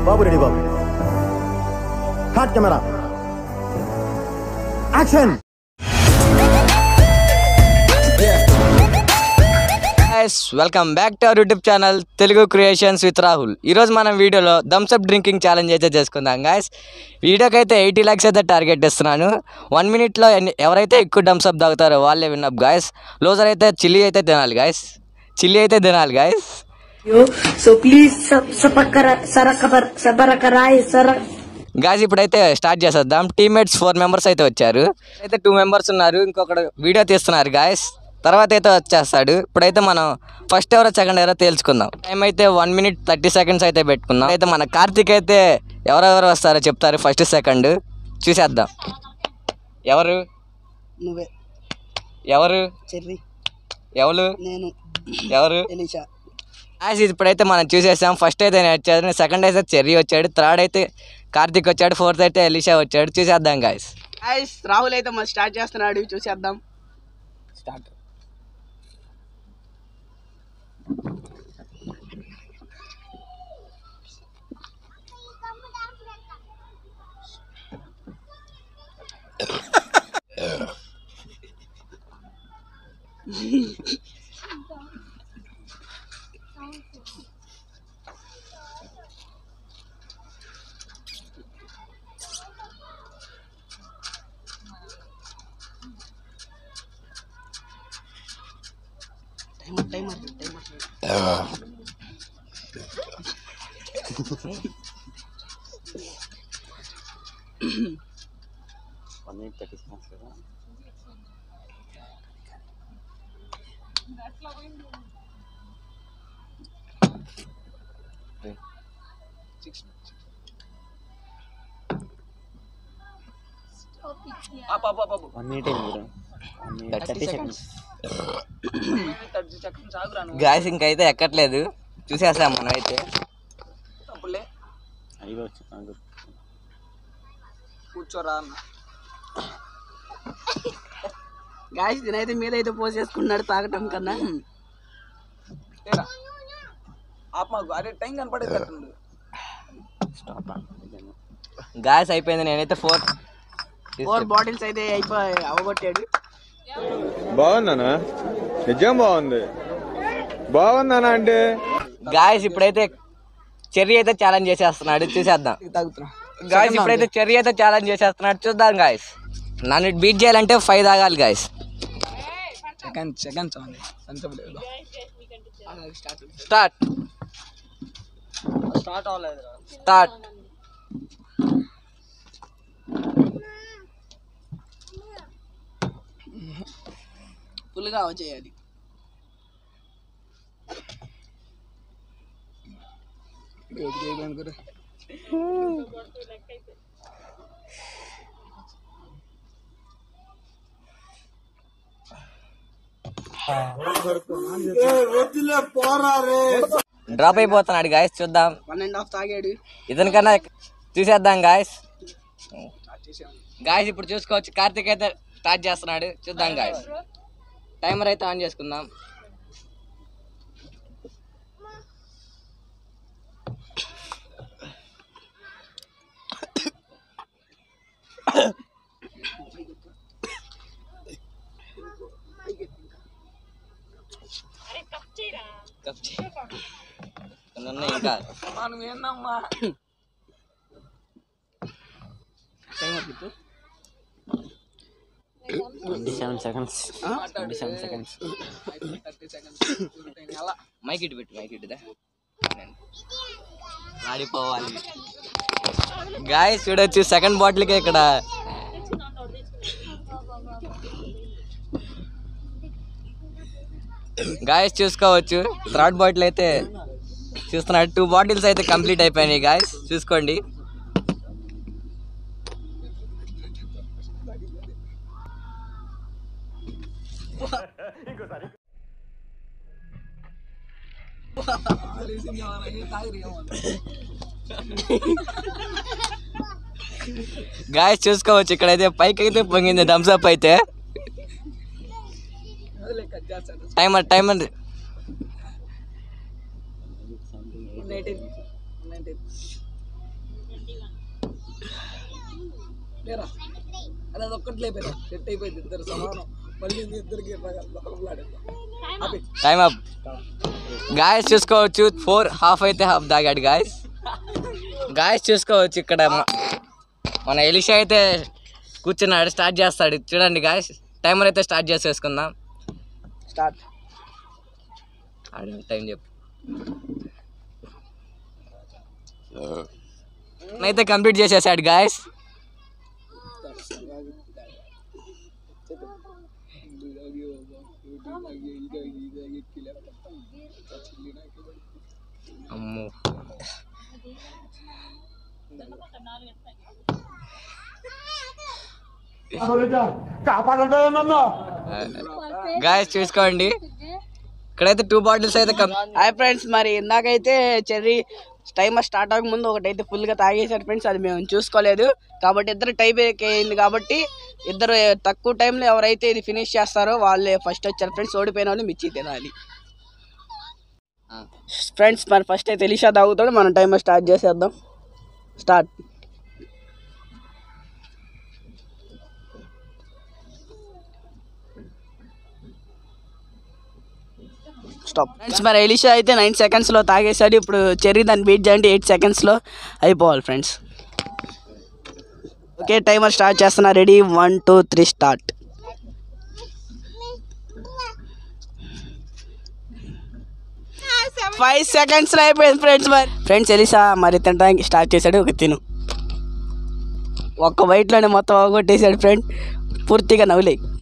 బాబు ready బాబు హాట్ camera action guys welcome back to our YouTube channel Telugu creations with Rahul ఈరోజు మనం వీడియోలో థమ్స్అప్ డ్రింకింగ్ ఛాలెంజ్ అయితే చేసుకుందాం గాయస్ వీడియోకి అయితే ఎయిటీ ల్యాక్స్ అయితే టార్గెట్ ఇస్తున్నాను వన్ మినిట్లో ఎన్ని ఎవరైతే ఎక్కువ థమ్స్అప్ తాగుతారో వాళ్ళే విన్నప్ గాయస్ లోజర్ అయితే చిల్లీ అయితే తినాలి గాయస్ చిల్లీ అయితే తినాలి guys yo. So please sub- sabakara, sarakar, sabarakarai, sarak. Guys ఇప్పుడైతే స్టార్ట్ చేసేద్దాం టీమ్మేట్స్ ఫోర్ మెంబర్స్ అయితే వచ్చారు అయితే టూ మెంబర్స్ ఉన్నారు ఇంకొకడు వీడియో తీస్తున్నారు గాయస్ తర్వాత అయితే వచ్చేస్తాడు ఇప్పుడైతే మనం ఫస్ట్ ఎవరో సెకండ్ ఎవరో తేల్చుకుందాం టైం అయితే వన్ మినిట్ థర్టీ సెకండ్స్ అయితే పెట్టుకుందాం అయితే మన కార్తీక్ అయితే ఎవరెవరు వస్తారో చెప్తారు ఫస్ట్ సెకండ్ చూసేద్దాం ఎవరు నువ్వే ఎవరు చెర్రి ఎవరు నేను ఎవరు ఎలీషా యాజ్ ఇప్పుడైతే మనం చూసేసాం ఫస్ట్ అయితే నేను వచ్చాను సెకండ్ అయితే చెర్రీ వచ్చాడు థర్డ్ అయితే కార్తీక్ వచ్చాడు ఫోర్త్ అయితే ఎలిషా వచ్చాడు చూసేద్దాం గాయస్ ఐస్ రాహుల్ అయితే మరి స్టార్ట్ చేస్తున్నాడు చూసేద్దాం start timer timer timer guys ఇంకైతే ఎక్కట్లేదు చూసేసాం మనం అయితే తప్పులే కూర్చోరా అన్న గాయస్ దీనైతే మీదైతే పోసేసుకున్నాడు తాగటం కన్నా ఆత్మకు అరే టైం కనపడేటట్టుండు గాయస్ అయిపోయింది నేనైతే ఫోర్ ఫోర్ బాటిల్స్ అయితే అయిపోయి అవగొట్టాడు బాగుందనా నిజం బాగుంది బాగుందనా అంటే గాయస్ ఇప్పుడైతే చెర్రీ అయితే ఛాలెంజ్ చేసేస్తున్నాడు చూసేద్దాం తాగుతున్నా గాయస్ ఇప్పుడైతే చెర్రీ అయితే ఛాలెంజ్ చేసేస్తున్నాడు చూద్దాం గాయస్ నన్ను బీట్ చేయాలంటే ఫైవ్ తాగాలి గాయస్ సెకండ్ సెకండ్ చాలండి సంచలేదు స్టార్ట్ స్టార్ట్ అవ్వలేదు స్టార్ట్ ఫుల్గా వచ్చేయాలి డ్రాప్ అయిపోతున్నాడు గాయస్ చూద్దాం వన్ అండ్ హాఫ్ తాగాడు ఇతనికన్నా చూసేద్దాం గాయస్ స్టార్ట్ చేసాము గాయస్ ఇప్పుడు చూసుకోవచ్చు కార్తీక్ అయితే స్టార్ట్ చేస్తున్నాడు చూద్దాం గాయస్ టైమర్ అయితే ఆన్ చేసుకుందాం కప్ చేయి. కొన్ని ఉన్నాయి ఇంకా మనం ఏందమ్మా టైం అవుతుంది twenty seven seconds twenty seven seconds thirty seconds ఎలా మైక్ ఇటు పెట్టు మైక్ ఇటుదా ఆడిపోవాలి గాయస్ చూడొచ్చు సెకండ్ బాటిల్కి ఇక్కడ గాయస్ చూసుకోవచ్చు థర్డ్ బాటిల్ అయితే చూస్తున్నాడు టూ బాటిల్స్ అయితే కంప్లీట్ అయిపోయినాయి గాయస్ చూసుకోండి గాయస్ చూసుకోవచ్చు ఇక్కడైతే పైకి అయితే పొంగింది థమ్స్అప్ అయితే టైమర్ టైమర్ నైన్టీన్ నైన్టీన్ అది ఒక్కటి లేపారు సెట్ అయిపోయింది ఇద్దరు సమానం మళ్ళీ మీ ఇద్దరికి టైం అప్ గాయస్ చూసుకోవచ్చు ఫోర్ హాఫ్ అయితే హాఫ్ తాగాడు గాయస్ గాయస్ చూసుకోవచ్చు ఇక్కడ మ- మన ఎలిషా అయితే కూర్చున్నాడు స్టార్ట్ చేస్తాడు చూడండి గాయస్ టైమర్ అయితే స్టార్ట్ చేసేసుకుందాం స్టార్ట్ టైం చెప్పు అయితే కంప్లీట్ చేసేసాడు గాయస్ అమ్మో గాయస్ చూసుకోండి ఇక్కడైతే టూ బాటిల్స్ అయితే కం హాయ్ ఫ్రెండ్స్ మరి ఇందాకైతే చెర్రీ టైమర్ స్టార్ట్ అవ్వక ముందు ఒకటైతే ఫుల్గా తాగేశారు ఫ్రెండ్స్ అది మేము చూసుకోలేదు కాబట్టి ఇద్దరు టైం అయింది కాబట్టి ఇద్దరు తక్కువ టైంలో ఎవరైతే ఇది ఫినిష్ చేస్తారో వాళ్ళే ఫస్ట్ వచ్చారు ఫ్రెండ్స్ ఓడిపోయిన వాళ్ళు మిర్చి తినాలి ఫ్రెండ్స్ మరి ఫస్ట్ అయితే ఎలిషా తాగుతాడు మనం టైమర్ స్టార్ట్ చేసేద్దాం స్టార్ట్ స్టాప్ ఫ్రెండ్స్ మరి ఎలిషా అయితే నైన్ సెకండ్స్లో తాగేశాడు ఇప్పుడు చెర్రీ దాన్ని బీట్ చేయండి ఎయిట్ సెకండ్స్లో అయిపోవాలి ఫ్రెండ్స్ ఓకే టైమర్ స్టార్ట్ చేస్తున్నా ready one two three start five సెకండ్స్లో అయిపోయింది ఫ్రెండ్స్ మరి ఫ్రెండ్స్ ఎలిసా మరి తినడానికి స్టార్ట్ చేశాడు ఒక తిను ఒక్క వైట్లోనే మొత్తం అవగొట్టేశాడు ఫ్రెండ్ పూర్తిగా నవ్వులే